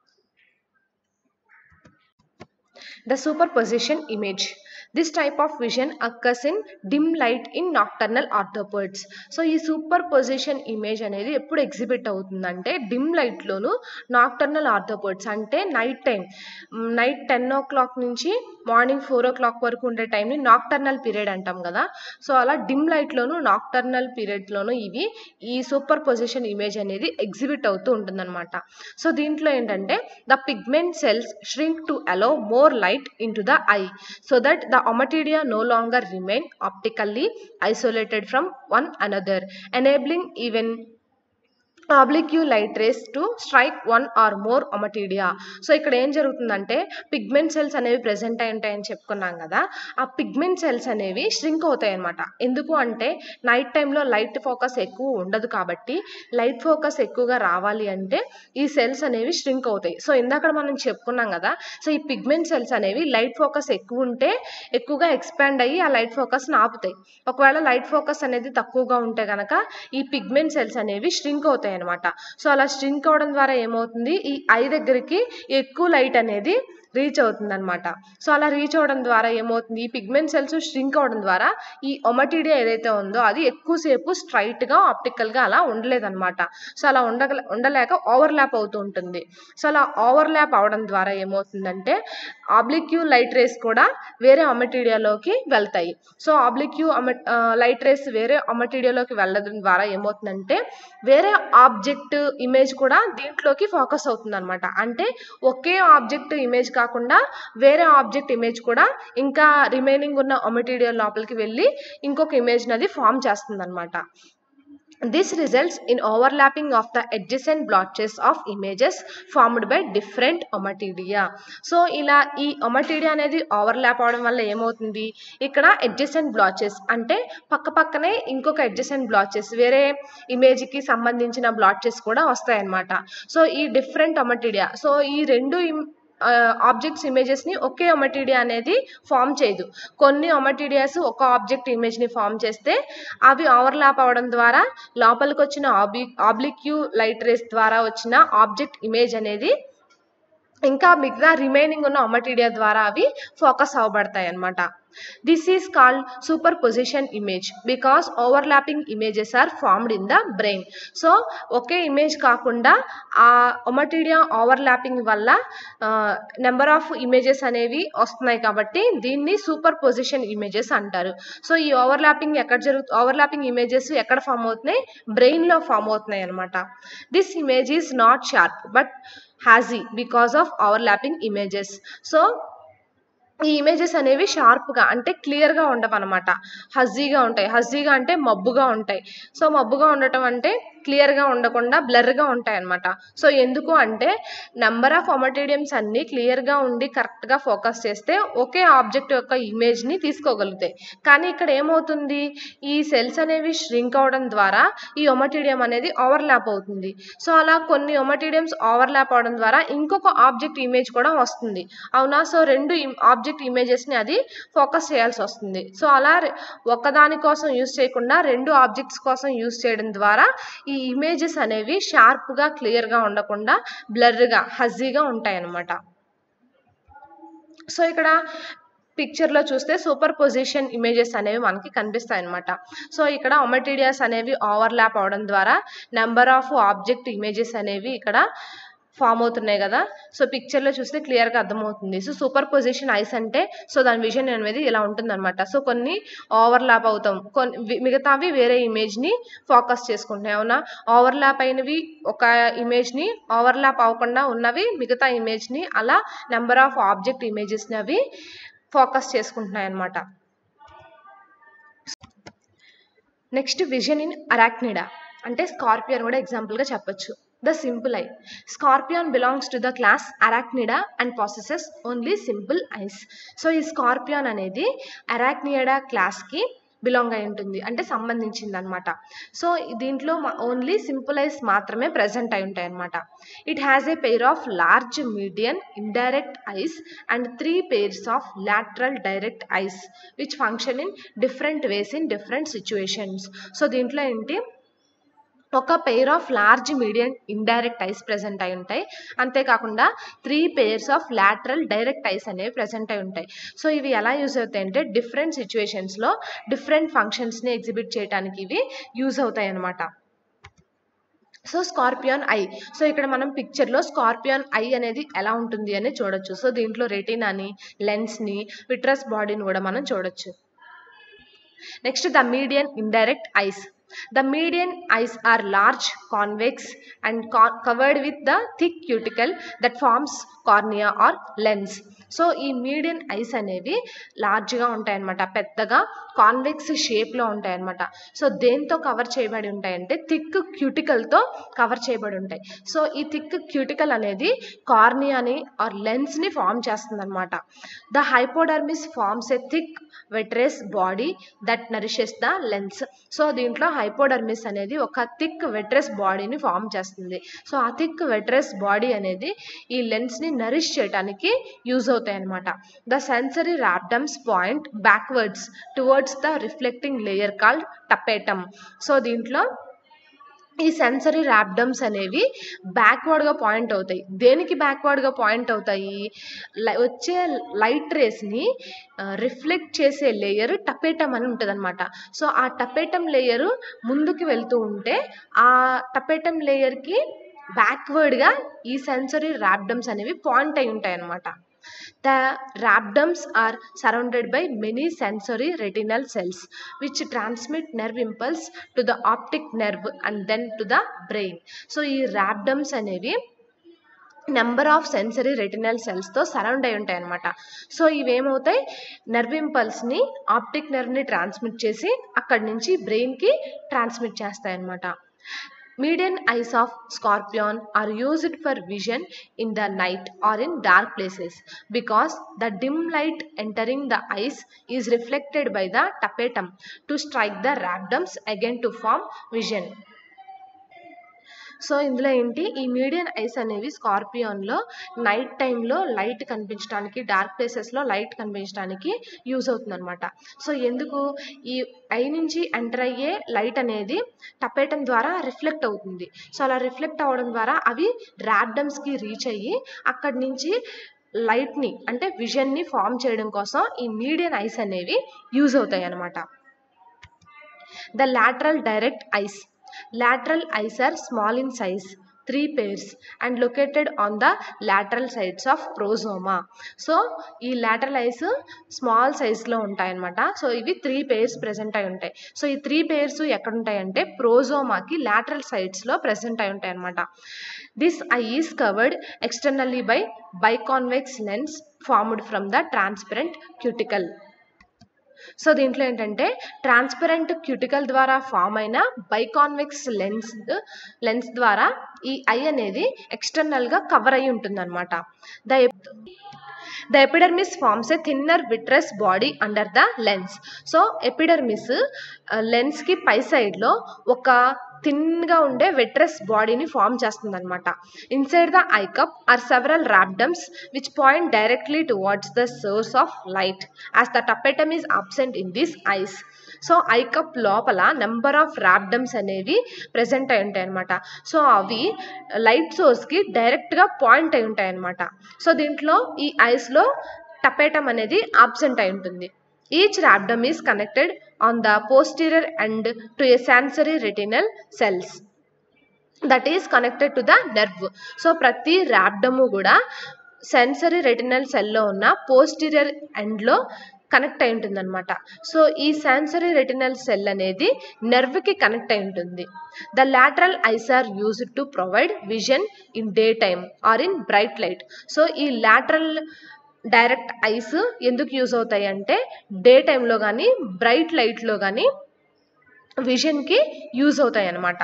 the superposition image this type of vision occurs in dim light in nocturnal arthropods so ఈ సూపర్ పొజిషన్ ఇమేజ్ అనేది ఎప్పుడు ఎగ్జిబిట్ అవుతుందంటే డిమ్ లైట్లోను నాక్టర్నల్ ఆర్థోపర్డ్స్ అంటే night time night ten o'clock నుంచి మార్నింగ్ ఫోర్ ఓ క్లాక్ వరకు ఉండే టైంని నాక్టర్నల్ పీరియడ్ అంటాం కదా సో అలా డిమ్ లైట్లోను నాక్టర్నల్ పీరియడ్లోను ఇవి ఈ సూపర్ పొజిషన్ ఇమేజ్ అనేది ఎగ్జిబిట్ అవుతూ ఉంటుందన్నమాట సో దీంట్లో ఏంటంటే the pigment cells shrink to allow more light into the eye so that the ommatidia no longer remain optically isolated from one another enabling even oblique light rays to strike one or more ommatidia so ఇక్కడ ఏం జరుగుతుందంటే pigment cells అనేవి present అయి ఉంటాయని చెప్పుకున్నాం కదా ఆ pigment cells అనేవి ష్రింక్ అవుతాయి అనమాట ఎందుకు అంటే నైట్ టైంలో లైట్ ఫోకస్ ఎక్కువ ఉండదు కాబట్టి లైట్ ఫోకస్ ఎక్కువగా రావాలి అంటే ఈ సెల్స్ అనేవి ష్రింక్ అవుతాయి సో ఇందాక మనం చెప్పుకున్నాం కదా సో ఈ పిగ్మెంట్ సెల్స్ అనేవి లైట్ ఫోకస్ ఎక్కువ ఉంటే ఎక్కువగా ఎక్స్పాండ్ అయ్యి ఆ లైట్ ఫోకస్ని ఆపుతాయి ఒకవేళ లైట్ ఫోకస్ అనేది తక్కువగా ఉంటే కనుక ఈ పిగ్మెంట్ సెల్స్ అనేవి ష్రింక్ అవుతాయి అనమాట సో అలా స్ట్రింక్ అవడం ద్వారా ఏమవుతుంది ఈ ఐ దగ్గరికి ఎక్కువ లైట్ అనేది రీచ్ అవుతుంది అనమాట సో అలా రీచ్ అవ్వడం ద్వారా ఏమవుతుంది ఈ పిగ్మెంట్ సెల్స్ స్ట్రింక్ అవడం ద్వారా ఈ ఒమటీడియా ఏదైతే ఉందో అది ఎక్కువసేపు స్ట్రైట్గా ఆప్టికల్గా అలా ఉండలేదన్నమాట సో అలా ఉండ ఉండలేక ఓవర్లాప్ అవుతూ ఉంటుంది సో అలా ఓవర్లాప్ అవడం ద్వారా ఏమవుతుందంటే ఆబ్లిక్యూ లైట్ రేస్ కూడా వేరే అమటీడియాలోకి వెళ్తాయి సో ఆబ్లిక్యూ లైట్ రేస్ వేరే అమటీడియాలోకి వెళ్ళడం ద్వారా ఏమవుతుందంటే వేరే ఆబ్జెక్ట్ ఇమేజ్ కూడా దీంట్లోకి ఫోకస్ అవుతుంది అనమాట అంటే ఒకే ఆబ్జెక్ట్ ఇమేజ్ కాకుండా వేరే ఆబ్జెక్ట్ ఇమేజ్ కూడా ఇంకా రిమైనింగ్ ఉన్న ఒమటీడియా లోపలికి వెళ్ళి ఇంకొక ఇమేజ్ అది ఫామ్ చేస్తుంది అనమాట This results in overlapping of the adjacent blotches of images formed by different ommatidia. So ఇలా ఈ ఒమటీడియా అనేది ఓవర్లాప్ అవడం వల్ల ఏమవుతుంది ఇక్కడ అడ్జసెంట్ బ్లాచెస్ అంటే పక్క పక్కనే ఇంకొక అడ్జసెంట్ బ్లాచెస్ వేరే ఇమేజ్కి సంబంధించిన బ్లాచెస్ కూడా వస్తాయన్నమాట సో ఈ డిఫరెంట్ ఒమటీడియా సో ఈ రెండు ఆబ్జెక్ట్స్ ఇమేజెస్ని ఒకే ఒమటీడియా అనేది ఫామ్ చేయదు కొన్ని ఒమటీడియాస్ ఒక ఆబ్జెక్ట్ ఇమేజ్ని ఫామ్ చేస్తే అవి ఓవర్లాప్ అవ్వడం ద్వారా లోపలికి వచ్చిన ఆబ్లి ఆబ్లిక్యూ లైట్ రేస్ ద్వారా వచ్చిన ఆబ్జెక్ట్ ఇమేజ్ అనేది ఇంకా మిగతా రిమైనింగ్ ఉన్న ఒమటీడియా ద్వారా అవి ఫోకస్ అవ్వబడతాయి అన్నమాట this is called superposition image because overlapping images are formed in the brain so ఒకే ఇమేజ్ కాకుండా ఆ ఒమటీడియా ఓవర్లాపింగ్ వల్ల నెంబర్ ఆఫ్ ఇమేజెస్ అనేవి వస్తున్నాయి కాబట్టి దీన్ని సూపర్ పొజిషన్ ఇమేజెస్ అంటారు సో ఈ ఓవర్లాపింగ్ ఎక్కడ జరుగు ఓవర్లాపింగ్ ఇమేజెస్ ఎక్కడ ఫామ్ అవుతున్నాయి బ్రెయిన్లో ఫామ్ అవుతున్నాయి అనమాట this image is not sharp but hazy because of overlapping images so ఈ ఇమేజెస్ అనేవి షార్ప్గా అంటే క్లియర్గా ఉండవు అనమాట హజ్జీగా ఉంటాయి హజ్జీగా అంటే మబ్బుగా ఉంటాయి సో మబ్బుగా ఉండటం అంటే క్లియర్గా ఉండకుండా బ్లర్గా ఉంటాయి అనమాట సో ఎందుకు అంటే నెంబర్ ఆఫ్ ఒమటీడియమ్స్ అన్నీ క్లియర్గా ఉండి కరెక్ట్గా ఫోకస్ చేస్తే ఒకే ఆబ్జెక్ట్ యొక్క ఇమేజ్ని తీసుకోగలుగుతాయి కానీ ఇక్కడ ఏమవుతుంది ఈ సెల్స్ అనేవి ష్రింక్ అవడం ద్వారా ఈ ఒమటీడియం అనేది ఓవర్లాప్ అవుతుంది సో అలా కొన్ని ఒమటీడియమ్స్ ఓవర్లాప్ అవడం ద్వారా ఇంకొక ఆబ్జెక్ట్ ఇమేజ్ కూడా వస్తుంది అవునా సో రెండు ఆబ్జెక్ట్ ఇమేజెస్ని అది ఫోకస్ చేయాల్సి వస్తుంది సో అలా ఒకదాని కోసం యూస్ చేయకుండా రెండు ఆబ్జెక్ట్స్ కోసం యూస్ చేయడం ద్వారా ఈ ఇమేజెస్ అనేవి షార్ప్గా క్లియర్గా ఉండకుండా బ్లర్గా హజీగా ఉంటాయి అన్నమాట సో ఇక్కడ పిక్చర్లో చూస్తే సూపర్ పొజిషన్ ఇమేజెస్ అనేవి మనకి కనిపిస్తాయి అనమాట సో ఇక్కడ ఒమటీడియాస్ అనేవి ఓవర్లాప్ అవడం ద్వారా నెంబర్ ఆఫ్ ఆబ్జెక్ట్ ఇమేజెస్ అనేవి ఇక్కడ ఫామ్ అవుతున్నాయి కదా సో పిక్చర్లో చూస్తే క్లియర్గా అర్థమవుతుంది సో సూపర్ పొజిషన్ ఐస్ అంటే సో దాని విజన్ అనేది ఇలా ఉంటుందన్నమాట సో కొన్ని ఓవర్లాప్ అవుతాం కొన్ని మిగతావి వేరే ఇమేజ్ని ఫోకస్ చేసుకుంటున్నాయి అవునా ఓవర్లాప్ అయినవి ఒక ఇమేజ్ని ఓవర్లాప్ అవ్వకుండా ఉన్నవి మిగతా ఇమేజ్ని అలా నెంబర్ ఆఫ్ ఆబ్జెక్ట్ ఇమేజెస్ని అవి ఫోకస్ చేసుకుంటున్నాయి అన్నమాట నెక్స్ట్ విజన్ ఇన్ అరాక్నిడా అంటే స్కార్పియన్ కూడా ఎగ్జాంపుల్గా చెప్పొచ్చు the simple eye scorpion belongs to the class Arachnida and possesses only simple eyes so ఈ స్కార్పియాన్ అనేది అరాక్నియడా క్లాస్కి బిలాంగ్ అయి ఉంటుంది అంటే సంబంధించింది అనమాట సో దీంట్లో ఓన్లీ సింపుల్ ఐస్ మాత్రమే ప్రజెంట్ అయి ఉంటాయి అనమాట it has a pair of large median indirect eyes and three pairs of lateral direct eyes which function in different ways in different situations so దీంట్లో ఏంటి ఒక pair of large medium indirect eyes present అయి ఉంటాయి అంతేకాకుండా three pairs of lateral direct eyes అనేవి present అయి ఉంటాయి so ఇవి ఎలా యూజ్ అవుతాయి అంటే డిఫరెంట్ సిచ్యువేషన్స్లో డిఫరెంట్ ఫంక్షన్స్ని ఎగ్జిబిట్ చేయడానికి ఇవి యూజ్ అవుతాయి అన్నమాట సో స్కార్పియాన్ ఐ సో ఇక్కడ మనం పిక్చర్లో స్కార్పియాన్ ఐ అనేది ఎలా ఉంటుంది అని చూడొచ్చు సో దీంట్లో రెటీనాని లెన్స్ని విట్రస్ బాడీని కూడా మనం చూడొచ్చు next the median indirect eyes The median eyes are large, convex and co- covered with the thick cuticle that forms cornea or lens. So ఈ మీడియన్ ఐస్ అనేవి లార్జ్గా ఉంటాయన్నమాట పెద్దగా కాన్వెక్స్ షేప్లో ఉంటాయన్నమాట సో దేంతో కవర్ చేయబడి ఉంటాయంటే థిక్ క్యూటికల్తో కవర్ చేయబడి ఉంటాయి సో ఈ థిక్ క్యూటికల్ అనేది కార్నియాని ఆర్ లెన్స్ని ఫామ్ చేస్తుంది అనమాట the hypodermis forms a thick vitreous body that nourishes the lens so దీంట్లో హైపోడర్మిస్ అనేది ఒక థిక్ వెట్రెస్ బాడీని ఫామ్ చేస్తుంది సో ఆ థిక్ వెట్రెస్ బాడీ అనేది ఈ లెన్స్ని నరిష్ చేయడానికి యూజ్ అవుతాయి అనమాట the sensory rhabdoms point backwards towards the reflecting layer called tapetum so దీంట్లో ఈ సెన్సరీ ర్యాప్డమ్స్ అనేవి బ్యాక్వర్డ్గా పాయింట్ అవుతాయి దేనికి బ్యాక్వర్డ్గా పాయింట్ అవుతాయి వచ్చే లైట్ రేస్ని రిఫ్లెక్ట్ చేసే లేయర్ టపేటమ్ అని ఉంటుంది అనమాట సో ఆ టపేటమ్ లేయరు ముందుకు వెళ్తూ ఉంటే ఆ టపేటమ్ లేయర్కి బ్యాక్వర్డ్గా ఈ సెన్సరీ ర్యాప్డమ్స్ అనేవి పాయింట్ అయి ఉంటాయి అన్నమాట The rhabdoms are surrounded by many sensory retinal cells which transmit nerve impulse to the optic nerve and then to the brain. So ఈ rhabdoms అనేవి నెంబర్ ఆఫ్ సెన్సరీ రెటినల్ సెల్స్తో సరౌండ్ అయి ఉంటాయి అనమాట సో ఇవేమవుతాయి నర్వ్ ఇంపల్స్ని optic నర్వ్ని transmit చేసి అక్కడి నుంచి బ్రెయిన్కి ట్రాన్స్మిట్ చేస్తాయి అనమాట Median eyes of scorpion are used for vision in the night or in dark places because the dim light entering the eyes is reflected by the tapetum to strike the rhabdoms again to form vision. So ఇందులో ఏంటి ఈ median eyes అనేవి స్కార్పియోన్లో night టైంలో light కనిపించడానికి dark ప్లేసెస్లో light కనిపించడానికి use అవుతుంది అనమాట సో ఎందుకు ఈ ఐ నుంచి ఎంటర్ అయ్యే లైట్ అనేది టపేయటం ద్వారా రిఫ్లెక్ట్ అవుతుంది సో అలా రిఫ్లెక్ట్ అవ్వడం ద్వారా అవి ర్యాబ్డమ్స్కి రీచ్ అయ్యి అక్కడి నుంచి లైట్ని అంటే విజన్ని ఫామ్ చేయడం కోసం ఈ మీడియన్ ఐస్ అనేవి యూజ్ అవుతాయి అన్నమాట the lateral direct eyes lateral eyes are small in size three pairs and located on the lateral sides of prosoma so ఈ lateral eyes స్మాల్ సైజ్లో ఉంటాయన్నమాట సో ఇవి త్రీ పేర్స్ ప్రెసెంట్ అయి ఉంటాయి so ఈ త్రీ పేర్స్ ఎక్కడ ఉంటాయంటే ప్రోజోమాకి lateral సైడ్స్లో present అయి ఉంటాయి అనమాట this eye is covered externally by biconvex lens formed from the transparent cuticle so దీంట్లో ఏంటంటే ట్రాన్స్పరెంట్ క్యూటికల్ ద్వారా ఫామ్ అయిన బైకాన్వెక్స్ లెన్స్ లెన్స్ ద్వారా ఈ ఐ అనేది ఎక్స్టర్నల్గా కవర్ అయి ఉంటుందన్నమాట the the epidermis forms a thinner vitreous body under the lens so epidermis లెన్స్కి పై సైడ్లో ఒక థిన్గా ఉండే వెట్రస్ బాడీని ఫామ్ చేస్తుంది అనమాట inside the eye cup are several rhabdoms which point directly towards the source of light as the tapetum is absent in this eyes so eye cup లోపల నెంబర్ ఆఫ్ ర్యాబ్డమ్స్ అనేవి present అయి ఉంటాయి అనమాట so అవి light సోర్స్కి డైరెక్ట్గా point అయి ఉంటాయి అనమాట సో దీంట్లో ఈ ఐస్లో టపేటమ్ అనేది ఆబ్సెంట్ అయి ఉంటుంది each rhabdom is connected on the posterior end to a sensory retinal cells that is connected to the nerve so ప్రతి ర్యాబ్డము కూడా సెన్సరీ రెటినల్ సెల్లో ఉన్న పోస్టీరియర్ ఎండ్లో కనెక్ట్ అయి ఉంటుందన్నమాట సో ఈ సెన్సరీ రెటినల్ సెల్ అనేది నెర్వ్కి కనెక్ట్ అయి ఉంటుంది the lateral eyes are used to provide vision in day time are in bright light so ఈ లాటరల్ డైరెక్ట్ ఐస్ ఎందుకు యూజ్ అవుతాయి అంటే డే టైంలో కానీ బ్రైట్ లైట్లో కానీ విజన్కి యూజ్ అవుతాయి అన్నమాట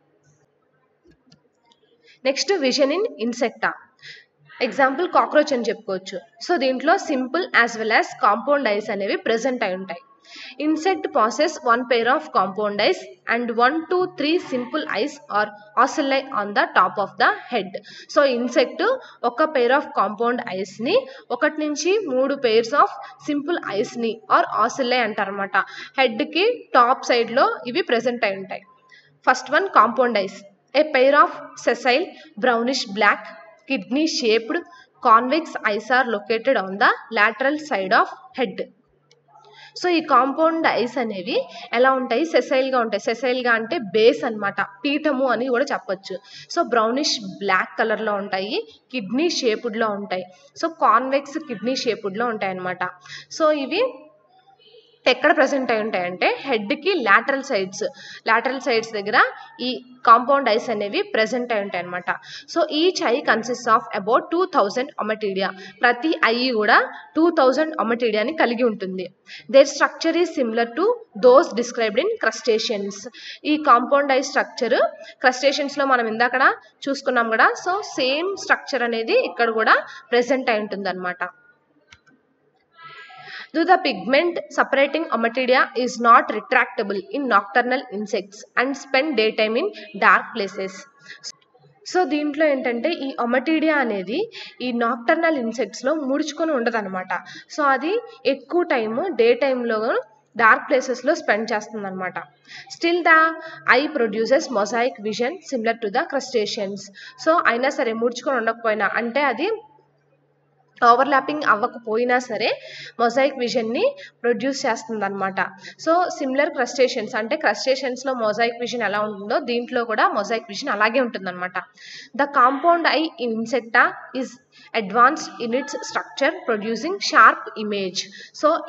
next vision in insecta example cockroach అని చెప్పుకోవచ్చు సో దీంట్లో simple as well as compound eyes అనేవి ప్రెసెంట్ అయి ఉంటాయి insect possesses one pair of compound eyes and one two three simple eyes are ocelli on the top of the head so insect ఒక pair of compound ఐస్ని ఒకటి నుంచి మూడు pairs of simple ఐస్ని or ocelli అంటారనమాట హెడ్కి top సైడ్లో ఇవి ప్రెసెంట్ అయి ఉంటాయి first one compound eyes a pair of sessile brownish black kidney shaped convex eyes are located on the lateral side of head so ఈ కాంపౌండ్ ఐస్ అనేవి ఎలా ఉంటాయి సెసైల్గా ఉంటాయి సెసైల్గా అంటే బేస్ అనమాట పీఠము అని కూడా చెప్పొచ్చు సో బ్రౌనిష్ బ్లాక్ కలర్లో ఉంటాయి కిడ్నీ షేపుడ్లో ఉంటాయి సో కాన్వెక్స్ కిడ్నీ షేపుడ్లో ఉంటాయి అనమాట సో ఇవి ఎక్కడ ప్రజెంట్ అయి ఉంటాయంటే హెడ్కి లాటరల్ సైడ్స్ లాటరల్ సైడ్స్ దగ్గర ఈ కాంపౌండ్ ఐస్ అనేవి ప్రజెంట్ అయి ఉంటాయి అనమాట so each eye consist of about two thousand ommatidia ప్రతి ఐ కూడా టూ థౌజండ్ ఒమటీడియాని కలిగి ఉంటుంది their structure is similar to those described in crustaceans ఈ కాంపౌండ్ ఐ స్ట్రక్చర్ క్రస్టేషన్స్లో మనం ఇందాక చూసుకున్నాం కదా సో సేమ్ స్ట్రక్చర్ అనేది ఇక్కడ కూడా ప్రెజెంట్ అయి ఉంటుంది అనమాట though the pigment separating ommatidia is not retractable in nocturnal insects and spend daytime in dark places so దీంట్లో ఏంటంటే ఈ ఒమటీడియా అనేది ఈ నాక్టర్నల్ ఇన్సెక్ట్స్లో ముడుచుకొని ఉండదు అనమాట సో అది ఎక్కువ టైము డే టైంలో డార్క్ ప్లేసెస్లో స్పెండ్ చేస్తుంది అనమాట still the eye produces mosaic vision similar to the crustaceans so అయినా సరే ముడుచుకొని ఉండకపోయినా అంటే అది ఓవర్లాపింగ్ అవ్వకపోయినా సరే మొజాయిక్ విజన్ని ప్రొడ్యూస్ చేస్తుంది అనమాట సో సిమిలర్ క్రస్టేషన్స్ అంటే క్రస్టేషన్స్లో మొజాయిక్ విజన్ ఎలా ఉంటుందో దీంట్లో కూడా మొజాయిక్ విజన్ అలాగే ఉంటుందన్నమాట the compound eye in insecta is advanced in its structure producing sharp image so ఈ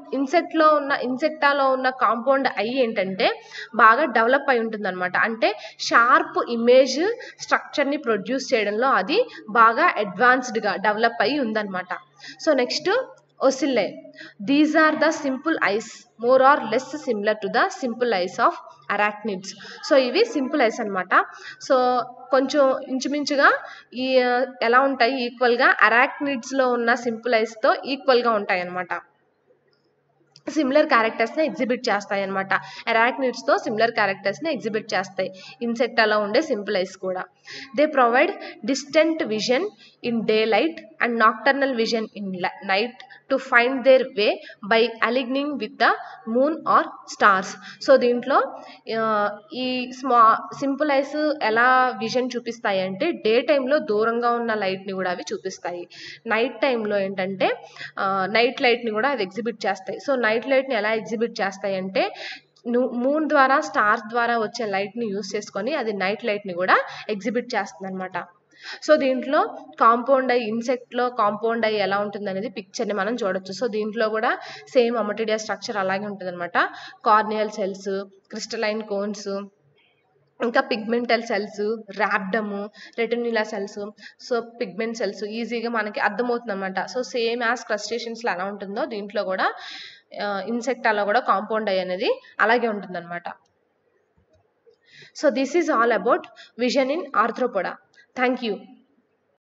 ఇన్సెక్ట్లో ఉన్న ఇన్సెక్టాలో ఉన్న కాంపౌండ్ ఐ ఏంటంటే బాగా డెవలప్ అయి ఉంటుంది అనమాట అంటే షార్ప్ ఇమేజ్ స్ట్రక్చర్ని ప్రొడ్యూస్ చేయడంలో అది బాగా అడ్వాన్స్డ్గా డెవలప్ అయి ఉందన్నమాట so next ocelli these are the simple eyes more or less similar to the simple eyes of arachnids so ఇవి సింపుల్ ఐస్ అనమాట సో కొంచెం ఇంచుమించుగా ఈ ఎలా ఉంటాయి ఈక్వల్గా అరాక్నిడ్స్లో ఉన్న సింపుల్ ఐస్తో ఈక్వల్గా ఉంటాయి అన్నమాట సిమిలర్ క్యారెక్టర్స్ని ఎగ్జిబిట్ చేస్తాయి అనమాట అరాక్నిడ్స్తో సిమిలర్ క్యారెక్టర్స్ని ఎగ్జిబిట్ చేస్తాయి ఇన్సెక్ట్ అలా ఉండే సింపుల్ ఐస్ కూడా they provide distant vision in day light and nocturnal vision in night to find their way by aligning with the moon or stars so దీంట్లో ఈ స్మా సింపుల్ ఐస్ ఎలా vision చూపిస్తాయి అంటే డే టైంలో దూరంగా ఉన్న లైట్ని కూడా అవి చూపిస్తాయి నైట్ టైంలో ఏంటంటే నైట్ లైట్ని కూడా అది ఎగ్జిబిట్ చేస్తాయి సో నైట్ లైట్ని ఎలా ఎగ్జిబిట్ చేస్తాయి అంటే మూన్ ద్వారా స్టార్స్ ద్వారా వచ్చే లైట్ని యూస్ చేసుకొని అది నైట్ లైట్ని కూడా ఎగ్జిబిట్ చేస్తుంది అనమాట సో దీంట్లో కాంపౌండ్ ఐ ఇన్సెక్ట్లో కాంపౌండ్ ఐ ఎలా ఉంటుంది అనేది పిక్చర్ని మనం చూడొచ్చు సో దీంట్లో కూడా సేమ్ అమటిడియా స్ట్రక్చర్ అలాగే ఉంటుంది అనమాట కార్నియల్ సెల్స్ క్రిస్టలైన్ కోన్స్ ఇంకా pigmental cells rhabdom retinula cells so pigment cells ఈజీగా మనకి అర్థమవుతుంది అనమాట సో సేమ్ యాజ్ క్రస్టేషన్స్లో ఎలా ఉంటుందో దీంట్లో కూడా ఇన్సెక్ట్ అలా కూడా కాంపౌండ్ ఐ అనేది అలాగే ఉంటుందన్నమాట so this is all about vision in arthropoda thank you